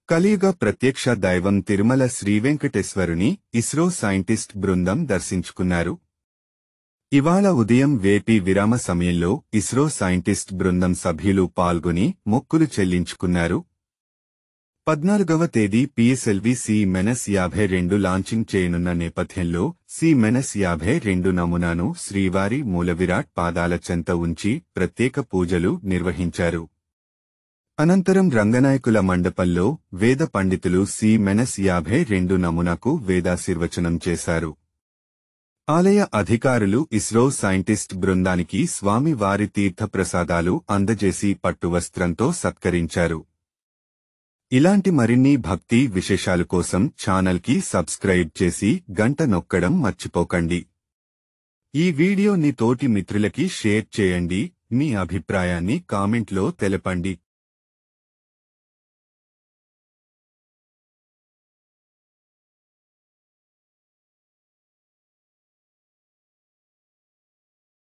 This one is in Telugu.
కలియుగ ప్రత్యక్ష దైవం తిరుమల శ్రీవెంకటేశ్వరుని ఇస్రో సైంటిస్ట్ బృందం దర్శించుకున్నారు ఇవాళ ఉదయం వేపి విరామ సమయంలో ఇస్రో సైంటిస్ట్ బృందం సభ్యులు పాల్గొని మొక్కులు చెల్లించుకున్నారు పద్నాలుగవ తేదీ పిఎస్ఎల్వి సి మెనస్ యాభై రెండు లాంచింగ్ చేయనున్న నేపథ్యంలో సి మెనస్ యాభై రెండు నమూనాను శ్రీవారి మూలవిరాట్ పాదాల చెంత ఉంచి ప్రత్యేక పూజలు నిర్వహించారు అనంతరం రంగనాయకుల మండపంలో వేద పండితులు సి మెనస్ యాభై రెండు నమూనాకు వేదాశీర్వచనం చేశారు ఆలయ అధికారులు ఇస్రో సైంటిస్ట్ బృందానికి స్వామి వారి తీర్థప్రసాదాలు అందజేసి పట్టువస్త్రంతో సత్కరించారు ఇలాంటి మరిన్ని భక్తి విశేషాలు కోసం ఛానల్కి సబ్స్క్రైబ్ చేసి గంట నొక్కడం మర్చిపోకండి ఈ వీడియోని తోటి మిత్రులకి షేర్ చేయండి మీ అభిప్రాయాన్ని కామెంట్లో తెలపండి